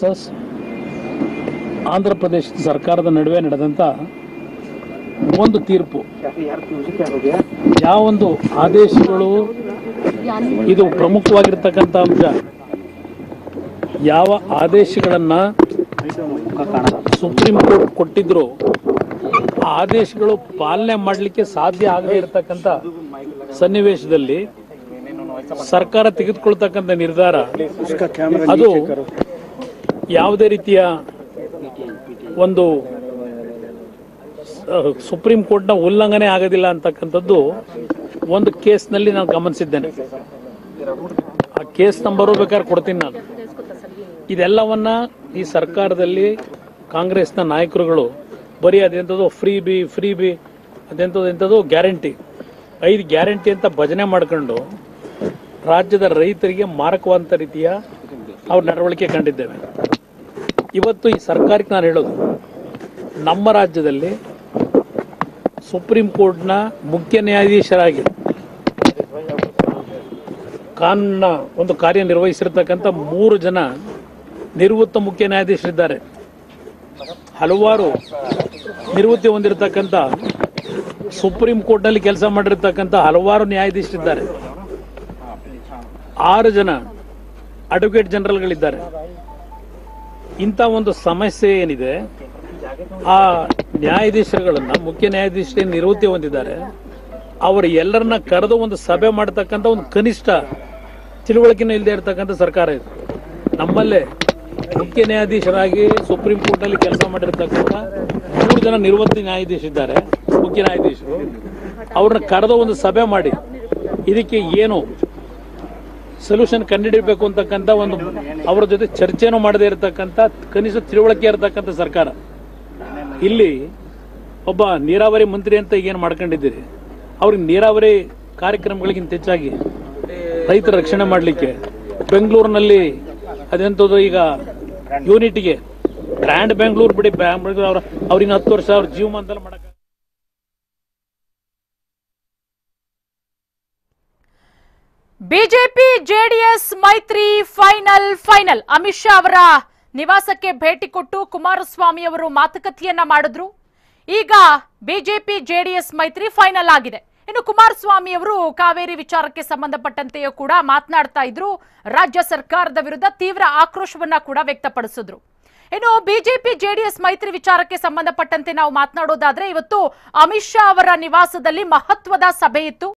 versus Andhra ಪ್ರದೇಶದ ಸರ್ಕಾರದ ನಡುವೆ ನಡೆದಂಥ ಒಂದು ತೀರ್ಪು ಯಾವೊಂದು ಆದೇಶಗಳು ಇದು ಪ್ರಮುಖವಾಗಿರ್ತಕ್ಕಂಥ ಅಂಶ ಯಾವ ಆದೇಶಗಳನ್ನ ಸುಪ್ರೀಂ ಕೋರ್ಟ್ ಕೊಟ್ಟಿದ್ರು ಆ ಆದೇಶಗಳು ಪಾಲನೆ ಮಾಡಲಿಕ್ಕೆ ಸಾಧ್ಯ ಆಗದೇ ಇರತಕ್ಕಂಥ ಸನ್ನಿವೇಶದಲ್ಲಿ ಸರ್ಕಾರ ತೆಗೆದುಕೊಳ್ತಕ್ಕಂಥ ನಿರ್ಧಾರ ಅದು ಯಾವುದೇ ರೀತಿಯ ಒಂದು ಸ- ಸುಪ್ರೀಂ ಕೋರ್ಟ್ನ ಉಲ್ಲಂಘನೆ ಆಗೋದಿಲ್ಲ ಅಂತಕ್ಕಂಥದ್ದು ಒಂದು ಕೇಸ್ನಲ್ಲಿ ನಾನು ಗಮನಿಸಿದ್ದೇನೆ ಆ ಕೇಸ್ ನಂಬರು ಬೇಕಾದ್ರೆ ಕೊಡ್ತೀನಿ ನಾನು ಇದೆಲ್ಲವನ್ನ ಈ ಸರ್ಕಾರದಲ್ಲಿ ಕಾಂಗ್ರೆಸ್ನ ನಾಯಕರುಗಳು ಬರೀ ಅದೆಂಥದ್ದು ಫ್ರೀ ಬಿ ಫ್ರೀ ಬಿ ಅದೆಂಥದ್ದು ಎಂಥದ್ದು ಗ್ಯಾರಂಟಿ ಐದು ಗ್ಯಾರಂಟಿ ಅಂತ ಭಜನೆ ಮಾಡ್ಕೊಂಡು ರಾಜ್ಯದ ರೈತರಿಗೆ ಮಾರಕವಾದಂಥ ರೀತಿಯ ಅವ್ರ ನಡವಳಿಕೆ ಕಂಡಿದ್ದೇವೆ ಇವತ್ತು ಈ ಸರ್ಕಾರಕ್ಕೆ ನಾನು ಹೇಳೋದು ನಮ್ಮ ರಾಜ್ಯದಲ್ಲಿ ಸುಪ್ರೀಂ ಕೋರ್ಟ್ನ ಮುಖ್ಯ ನ್ಯಾಯಾಧೀಶರಾಗಿ ಕಾನೂನಿನ ಒಂದು ಕಾರ್ಯನಿರ್ವಹಿಸಿರ್ತಕ್ಕಂಥ ಮೂರು ಜನ ನಿವೃತ್ತ ಮುಖ್ಯ ನ್ಯಾಯಾಧೀಶರಿದ್ದಾರೆ ಹಲವಾರು ನಿವೃತ್ತಿ ಹೊಂದಿರತಕ್ಕಂಥ ಸುಪ್ರೀಂ ಕೋರ್ಟ್ನಲ್ಲಿ ಕೆಲಸ ಮಾಡಿರ್ತಕ್ಕಂಥ ಹಲವಾರು ನ್ಯಾಯಾಧೀಶರಿದ್ದಾರೆ ಆರು ಜನ ಅಡ್ವೊಕೇಟ್ ಜನರಲ್ಗಳಿದ್ದಾರೆ ಇಂಥ ಒಂದು ಸಮಸ್ಯೆ ಏನಿದೆ ಆ ನ್ಯಾಯಾಧೀಶರುಗಳನ್ನ ಮುಖ್ಯ ನ್ಯಾಯಾಧೀಶರೇ ನಿವೃತ್ತಿ ಹೊಂದಿದ್ದಾರೆ ಅವರು ಎಲ್ಲರನ್ನ ಕರೆದು ಒಂದು ಸಭೆ ಮಾಡತಕ್ಕಂಥ ಒಂದು ಕನಿಷ್ಠ ತಿಳುವಳಿಕೆನೂ ಇಲ್ಲದೆ ಇರತಕ್ಕಂಥ ಸರ್ಕಾರ ಇದು ನಮ್ಮಲ್ಲೇ ಮುಖ್ಯ ನ್ಯಾಯಾಧೀಶರಾಗಿ ಸುಪ್ರೀಂ ಕೋರ್ಟಲ್ಲಿ ಕೆಲಸ ಮಾಡಿರ್ತಕ್ಕಂಥ ಮೂರು ಜನ ನಿವೃತ್ತಿ ನ್ಯಾಯಾಧೀಶರಿದ್ದಾರೆ ಮುಖ್ಯ ನ್ಯಾಯಾಧೀಶರು ಅವ್ರನ್ನ ಕರೆದು ಒಂದು ಸಭೆ ಮಾಡಿ ಇದಕ್ಕೆ ಏನು ಸೊಲ್ಯೂಷನ್ ಕಂಡುಹಿಡಿಬೇಕು ಅಂತಕ್ಕಂಥ ಒಂದು ಅವರ ಜೊತೆ ಚರ್ಚೆನೂ ಮಾಡದೇ ಇರತಕ್ಕಂಥ ಕನಿಷ್ಠ ತಿಳುವಳಿಕೆ ಇರತಕ್ಕಂಥ ಸರ್ಕಾರ ಇಲ್ಲಿ ಒಬ್ಬ ನೀರಾವರಿ ಮಂತ್ರಿ ಅಂತ ಏನು ಮಾಡ್ಕೊಂಡಿದ್ದೀರಿ ಅವ್ರಿಗೆ ನೀರಾವರಿ ಕಾರ್ಯಕ್ರಮಗಳಿಗಿಂತ ಹೆಚ್ಚಾಗಿ ರೈತರ ರಕ್ಷಣೆ ಮಾಡಲಿಕ್ಕೆ ಬೆಂಗಳೂರಿನಲ್ಲಿ ಅದೆಂಥದ್ದು ಈಗ ಯೂನಿಟ್ಗೆ ಗ್ರ್ಯಾಂಡ್ ಬೆಂಗಳೂರು ಬಿಡಿ ಬೆಂಗಳೂರು ಅವ್ರ ಅವ್ರಿನ್ನ ಹತ್ತು ವರ್ಷ ಅವ್ರ ಜೀವಮಾನದಲ್ಲಿ ಮಾಡಕ್ಕೆ ಬಿಜೆಪಿ ಜೆಡಿಎಸ್ ಮೈತ್ರಿ ಫೈನಲ್ ಫೈನಲ್ ಅಮಿತ್ ಶಾ ಅವರ ನಿವಾಸಕ್ಕೆ ಭೇಟಿ ಕೊಟ್ಟು ಕುಮಾರಸ್ವಾಮಿ ಅವರು ಮಾತುಕತೆಯನ್ನ ಮಾಡಿದ್ರು ಈಗ ಬಿಜೆಪಿ ಜೆಡಿಎಸ್ ಮೈತ್ರಿ ಫೈನಲ್ ಆಗಿದೆ ಇನ್ನು ಕುಮಾರಸ್ವಾಮಿ ಅವರು ಕಾವೇರಿ ವಿಚಾರಕ್ಕೆ ಸಂಬಂಧಪಟ್ಟಂತೆಯೂ ಕೂಡ ಮಾತನಾಡ್ತಾ ಇದ್ರು ರಾಜ್ಯ ಸರ್ಕಾರದ ವಿರುದ್ಧ ತೀವ್ರ ಆಕ್ರೋಶವನ್ನ ಕೂಡ ವ್ಯಕ್ತಪಡಿಸಿದ್ರು ಇನ್ನು ಬಿಜೆಪಿ ಜೆಡಿಎಸ್ ಮೈತ್ರಿ ವಿಚಾರಕ್ಕೆ ಸಂಬಂಧಪಟ್ಟಂತೆ ನಾವು ಮಾತನಾಡೋದಾದ್ರೆ ಇವತ್ತು ಅಮಿತ್ ಶಾ ಅವರ ನಿವಾಸದಲ್ಲಿ ಮಹತ್ವದ ಸಭೆ ಇತ್ತು